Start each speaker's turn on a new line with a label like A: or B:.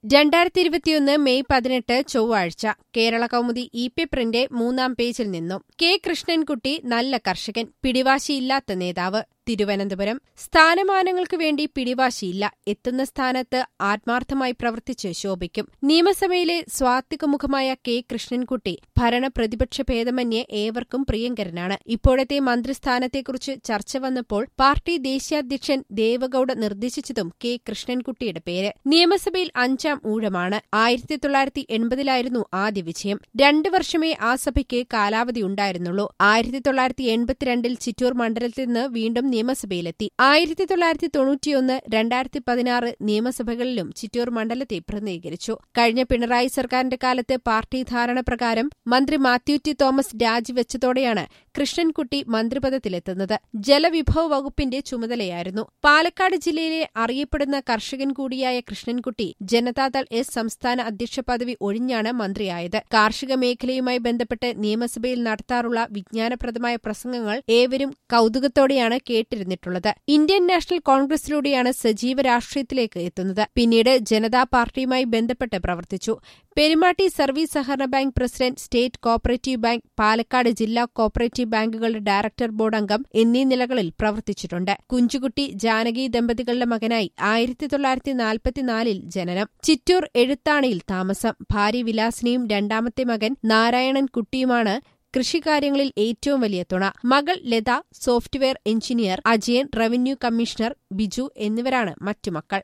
A: രണ്ടായിരത്തി ഇരുപത്തിയൊന്ന് മെയ് പതിനെട്ട് ചൊവ്വാഴ്ച കേരള കൗമുദി ഇ പേപ്പറിന്റെ മൂന്നാം പേജിൽ നിന്നും കെ കൃഷ്ണൻകുട്ടി നല്ല കർഷകൻ പിടിവാശിയില്ലാത്ത നേതാവ് തിരുവനന്തപുരം സ്ഥാനമാനങ്ങൾക്ക് വേണ്ടി പിടിവാശിയില്ല എത്തുന്ന സ്ഥാനത്ത് ആത്മാർത്ഥമായി പ്രവർത്തിച്ച് ശോഭിക്കും നിയമസഭയിലെ സ്വാത്വികമുഖമായ കെ കൃഷ്ണൻകുട്ടി ഭരണ പ്രതിപക്ഷ ഭേദമന്യേ ഏവർക്കും പ്രിയങ്കരനാണ് ഇപ്പോഴത്തെ മന്ത്രിസ്ഥാനത്തെക്കുറിച്ച് ചർച്ച വന്നപ്പോൾ പാർട്ടി ദേശീയാധ്യക്ഷൻ ദേവഗൌഡ നിർദ്ദേശിച്ചതും കെ കൃഷ്ണൻകുട്ടിയുടെ പേര് നിയമസഭയിൽ അഞ്ചാം ഊഴമാണ് ആയിരത്തി തൊള്ളായിരത്തി എൺപതിലായിരുന്നു ആദ്യ വിജയം രണ്ടു വർഷമേ ആ സഭയ്ക്ക് കാലാവധി ഉണ്ടായിരുന്നുള്ളൂ ആയിരത്തി തൊള്ളായിരത്തി എൺപത്തിരണ്ടിൽ ചിറ്റൂർ മണ്ഡലത്തിൽ നിന്ന് വീണ്ടും നിയമസഭയിലെത്തി ആയിരത്തി തൊള്ളായിരത്തി തൊണ്ണൂറ്റിയൊന്ന് രണ്ടായിരത്തി പതിനാറ് നിയമസഭകളിലും ചിറ്റൂർ മണ്ഡലത്തെ പ്രതിനിധീകരിച്ചു കഴിഞ്ഞ പിണറായി സർക്കാരിന്റെ കാലത്ത് പാർട്ടി ധാരണ പ്രകാരം മന്ത്രി മാത്യു ടി തോമസ് രാജിവെച്ചതോടെയാണ് കൃഷ്ണൻകുട്ടി മന്ത്രിപദത്തിലെത്തുന്നത് ജലവിഭവ വകുപ്പിന്റെ ചുമതലയായിരുന്നു പാലക്കാട് ജില്ലയിലെ അറിയപ്പെടുന്ന കർഷകൻ കൂടിയായ കൃഷ്ണൻകുട്ടി ജനതാദൾ എസ് സംസ്ഥാന അധ്യക്ഷ പദവി ഒഴിഞ്ഞാണ് മന്ത്രിയായത് കാർഷിക മേഖലയുമായി ബന്ധപ്പെട്ട് നിയമസഭയിൽ നടത്താറുള്ള വിജ്ഞാനപ്രദമായ പ്രസംഗങ്ങൾ ഏവരും കൌതുകത്തോടെയാണ് കേട്ടിരുന്നിട്ടുള്ളത് ഇന്ത്യൻ നാഷണൽ കോൺഗ്രസിലൂടെയാണ് സജീവ രാഷ്ട്രീയത്തിലേക്ക് എത്തുന്നത് പിന്നീട് ജനതാ പാർട്ടിയുമായി ബന്ധപ്പെട്ട് പ്രവർത്തിച്ചു പെരുമാട്ടി സർവീസ് സഹകരണ bank president state cooperative bank Palakkad ജില്ലാ കോപ്പറേറ്റീവ് ബാങ്കുകളുടെ ഡയറക്ടർ ബോർഡ് അംഗം എന്നീ നിലകളിൽ പ്രവർത്തിച്ചിട്ടുണ്ട് കുഞ്ചുകുട്ടി ജാനകി ദമ്പതികളുടെ മകനായി ആയിരത്തി തൊള്ളായിരത്തി നാൽപ്പത്തിനാലിൽ ജനനം ചിറ്റൂർ എഴുത്താണിയിൽ താമസം ഭാര്യ വിലാസിനിയും രണ്ടാമത്തെ മകൻ നാരായണൻ കുട്ടിയുമാണ് കൃഷികാര്യങ്ങളിൽ ഏറ്റവും വലിയ തുണ മകൾ Latha software engineer Ajayan revenue commissioner Biju എന്നിവരാണ് മറ്റു മക്കൾ